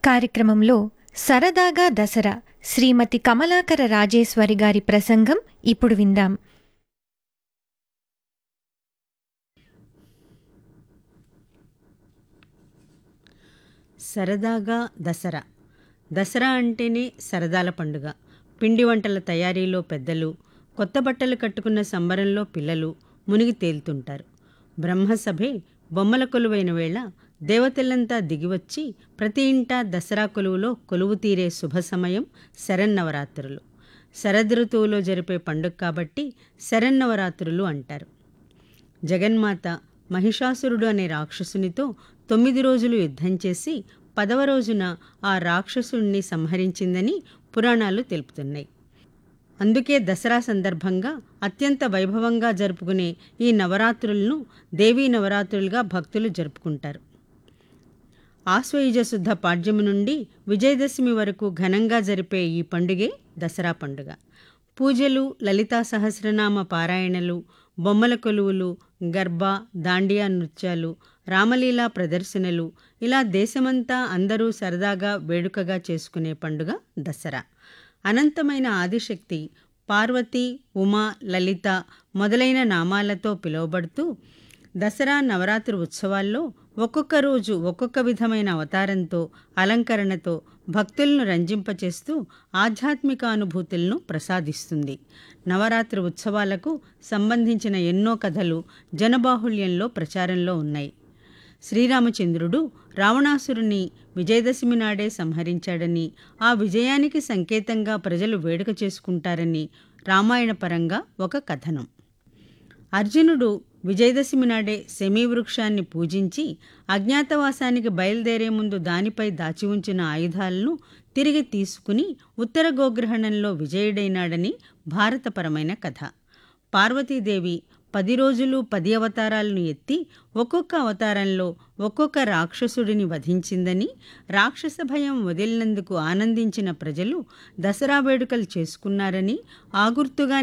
కార్యక్రమంలో సరదాగా దసరా శ్రీమతి కమలాకర రాజేశ్వరి గారి ప్రసంగం ఇప్పుడు విందాం సరదాగా దసరా దసరా అంటేనే సరదాల పండుగ పిండి వంటల తయారీలో పెద్దలు కొత్త బట్టలు కట్టుకున్న సంబరంలో పిల్లలు మునిగి తేలుతుంటారు బ్రహ్మసభే బొమ్మల కొలువైన వేళ దేవతలంతా దిగివచ్చి ప్రతి ఇంటా దసరా కొలువులో కొలువు తీరే శుభ సమయం శరన్నవరాత్రులు శరదృతువులో జరిపే పండుగ కాబట్టి శరన్నవరాత్రులు అంటారు జగన్మాత మహిషాసురుడు అనే రాక్షసునితో తొమ్మిది రోజులు యుద్ధం చేసి పదవ రోజున ఆ రాక్షసుణ్ణి సంహరించిందని పురాణాలు తెలుపుతున్నాయి అందుకే దసరా సందర్భంగా అత్యంత వైభవంగా జరుపుకునే ఈ నవరాత్రులను దేవీ నవరాత్రులుగా భక్తులు జరుపుకుంటారు ఆశ్వయుజ శుద్ధ పాడ్యము నుండి విజయదశమి వరకు ఘనంగా జరిపే ఈ పండుగే దసరా పండుగ పూజలు లలితా సహస్రనామ పారాయణలు బొమ్మల కొలువులు గర్భ దాండియా నృత్యాలు రామలీలా ప్రదర్శనలు ఇలా దేశమంతా అందరూ సరదాగా వేడుకగా చేసుకునే పండుగ దసరా అనంతమైన ఆదిశక్తి పార్వతి ఉమా లలిత మొదలైన నామాలతో పిలువబడుతూ దసరా నవరాత్రి ఉత్సవాల్లో ఒక్కొక్క రోజు ఒక్కొక్క విధమైన అవతారంతో అలంకరణతో భక్తులను రంజింపచేస్తూ ఆధ్యాత్మిక అనుభూతులను ప్రసాదిస్తుంది నవరాత్రి ఉత్సవాలకు సంబంధించిన ఎన్నో కథలు జనబాహుళ్యంలో ప్రచారంలో ఉన్నాయి శ్రీరామచంద్రుడు రావణాసురుని విజయదశమి నాడే సంహరించాడని ఆ విజయానికి సంకేతంగా ప్రజలు వేడుక చేసుకుంటారని రామాయణ పరంగా ఒక కథనం అర్జునుడు విజయదశమి నాడే శమీ వృక్షాన్ని పూజించి అజ్ఞాతవాసానికి బయలుదేరే ముందు దానిపై దాచి ఉంచిన ఆయుధాలను తిరిగి తీసుకుని ఉత్తర గోగ్రహణంలో విజయుడైనాడని భారతపరమైన కథ పార్వతీదేవి పది రోజులు పది అవతారాలను ఎత్తి ఒక్కొక్క అవతారంలో ఒక్కొక్క రాక్షసుడిని వధించిందని రాక్షస భయం వదిలినందుకు ఆనందించిన ప్రజలు దసరా వేడుకలు చేసుకున్నారని ఆ గుర్తుగా